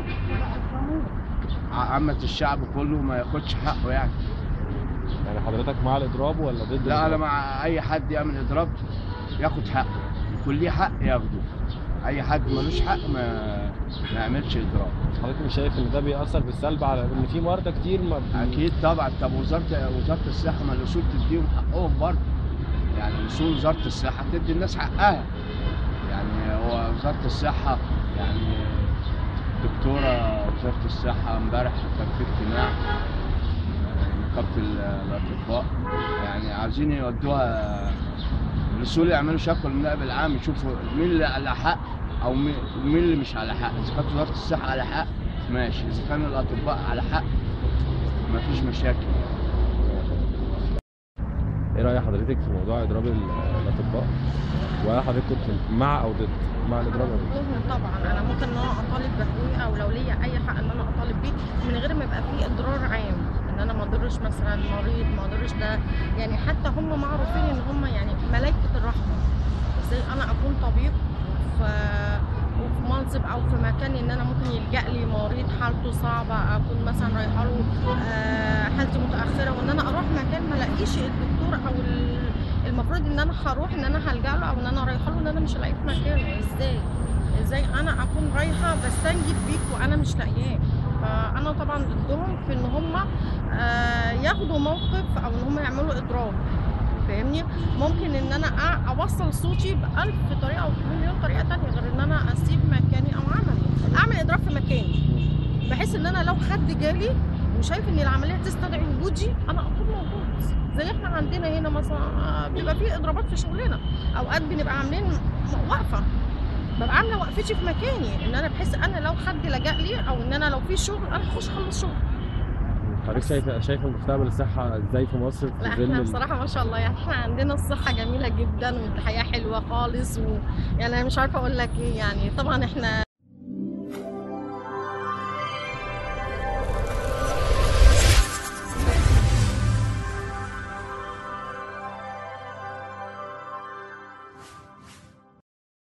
عامة الشعب كله ما ياخدش حقه يعني يعني حضرتك مع الاضراب ولا ضد لا انا الإضراب؟ مع اي حد يعمل اضراب ياخد حقه يكون ليه حق ياخده اي حد ملوش حق ما ما يعملش اضراب حضرتك مش شايف ان ده بيأثر بالسلب على ان في مرضى كتير ما بي- اكيد طبعا طب وزاره وزاره الصحه ما الاصول تديهم حقهم برضه يعني اصول وزاره الصحه تدي الناس حقها يعني هو وزاره الصحه يعني دكتوره وزاره الصحه امبارح كان في اجتماع نقابه ال- الاطباء يعني عايزين يودوها الاصول يعملوا شكوى للنائب العام يشوفوا مين اللي على حق او مين مين اللي مش على حق اذا كانت وزاره الصحه على حق ماشي اذا كان الاطباء على حق مفيش مشاكل ايه رأي حضرتك في موضوع اضراب ال- الاطباء؟ وهل حضرتك كنت مع او ضد؟ مع الاضراب او ضد؟ مهم طبعا انا ممكن ان انا اطالب بحقوقي او لو ليا اي حق ان انا اطالب بيه من غير ما يبقى فيه اضرار عام ان انا ما اضرش مثلا مريض ما اضرش ده يعني حتى هم معروفين ان هم يعني ملائكه الرحمه ازاي انا اكون طبيب ف وفي منصب او في مكان ان انا ممكن يلجا لي مريض حالته صعبه اكون مثلا رايحه له آه، حالتي متاخره وان انا اروح مكان ما الاقيش الدكتور او ال- المفروض ان انا هروح ان انا هلجا له او ان انا رايحه له ان انا مش هلاقيه في مكانه ازاي ازاي انا اكون رايحه بستنجد بيك وانا مش لاقياه فانا طبعا ضدهم في ان هم آه، ياخدوا موقف او ان هم يعملوا اضراب فاهمني ممكن ان انا أ- اوصل صوتي بألف طريقه او مليون طريقه تانية غير ان انا اسيب مكاني او عملي اعمل اضراب في مكاني بحيث ان انا لو حد جالي وشايف ان العمليه تستدعي وجودي انا اكون موجود زي احنا عندنا هنا مثلا آه، بيبقى في اضرابات في شغلنا اوقات بنبقى عاملين م- وقفه ببقى عامله وقفتي في مكاني ان انا بحس انا لو حد لجأ لي او ان انا لو في شغل انا هخش اخلص شغل حضرتك شايفه شايفه مستقبل الصحه ازاي في مصر في لا ظل احنا ال- بصراحه ما شاء الله يعني احنا عندنا الصحه جميله جدا والحياه حلوه خالص و... يعني انا مش عارفه اقول لك ايه يعني طبعا احنا